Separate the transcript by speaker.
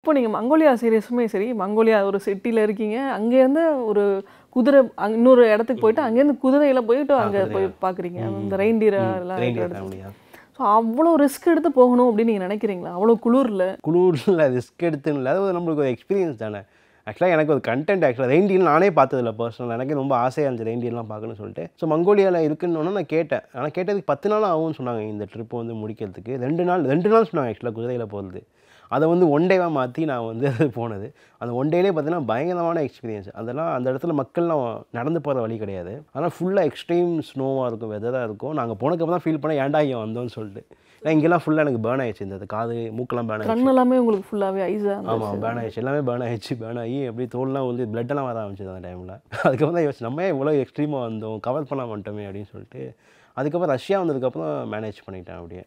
Speaker 1: இப்போ நீங்கள் மங்கோலியா சீரியஸுமே சரி மங்கோலியா ஒரு சிட்டியில் இருக்கீங்க அங்கேருந்து ஒரு குதிரை அங்க இன்னொரு இடத்துக்கு போயிட்டு அங்கேருந்து குதிரையில போயிட்டு அங்கே போய் பார்க்குறீங்க இந்த ரெயின்டீரை எல்லாம் இருக்கிற
Speaker 2: ரெயின்டியர்
Speaker 1: இடத்துல
Speaker 2: ஃபேமிலியா
Speaker 1: ஸோ அவ்வளோ ரிஸ்க் எடுத்து போகணும் அப்படின்னு நீங்கள் நினைக்கிறீங்களா அவ்வளோ குளிரில்
Speaker 2: குளூரில் ரிஸ்க் எடுத்துன்னு இல்லை அது ஒரு நம்மளுக்கு ஒரு எக்ஸ்பீரியன்ஸ் தானே ஆக்சுவலாக எனக்கு ஒரு கண்டென்ட் ஆக்சுவலாக ரெயின்டியர் நானே பார்த்ததில்ல பர்சனல் எனக்கு ரொம்ப ஆசையாக இருந்துச்சு ரெயின்டியர்லாம் பார்க்கணும்னு சொல்லிட்டு ஸோ மங்கோலியாவில் இருக்குன்னு நான் கேட்டேன் ஆனால் கேட்டதுக்கு பத்து நாள் ஆகும்னு சொன்னாங்க இந்த ட்ரிப் வந்து முடிக்கிறதுக்கு ரெண்டு நாள் ரெண்டு நாள் சொன்னாங்க ஆக்சுவலாக குதிரையில் போகிறது அதை வந்து ஒன் டேவாக மாற்றி நான் வந்து அது போனது அந்த ஒன் டேலே பார்த்தீங்கன்னா பயங்கரமான எக்ஸ்பீரியன்ஸ் அதெல்லாம் அந்த இடத்துல மக்கள்லாம் நடந்து போகிற வழி கிடையாது ஆனால் ஃபுல்லாக எக்ஸ்ட்ரீம் ஸ்னோவாக இருக்கும் வெதராக இருக்கும் நாங்கள் போனதுக்கப்புறம் தான் ஃபீல் பண்ண ஏன்டா இங்கே வந்தோம்னு சொல்லிட்டு ஏன்னா இங்கெல்லாம் ஃபுல்லாக எனக்கு பேர்ன் ஆயிடுச்சு இந்த காது மூக்கெல்லாம் பேர்ன் ஆயிடுச்சு
Speaker 1: கண் எல்லாமே உங்களுக்கு ஃபுல்லாகவே ஐஸாக
Speaker 2: ஆமாம் பேர்ன் ஆயிடுச்சு எல்லாமே பேர்ன் ஆயிடுச்சு பேர்ன் ஆகி அப்படியே தோல்லாம் வந்து பிளட்டெல்லாம் வர ஆரம்பிச்சது அந்த டைமில் அதுக்கப்புறம் தான் யோசிச்சு நம்ம ஏன் இவ்வளோ எக்ஸ்ட்ரீமாக வந்தோம் கவர் பண்ண மாட்டோமே அப்படின்னு சொல்லிட்டு அதுக்கப்புறம் ரஷ்யா வந்ததுக்கப்புறம் மேனேஜ் பண்ணிட்டேன் அப்படியே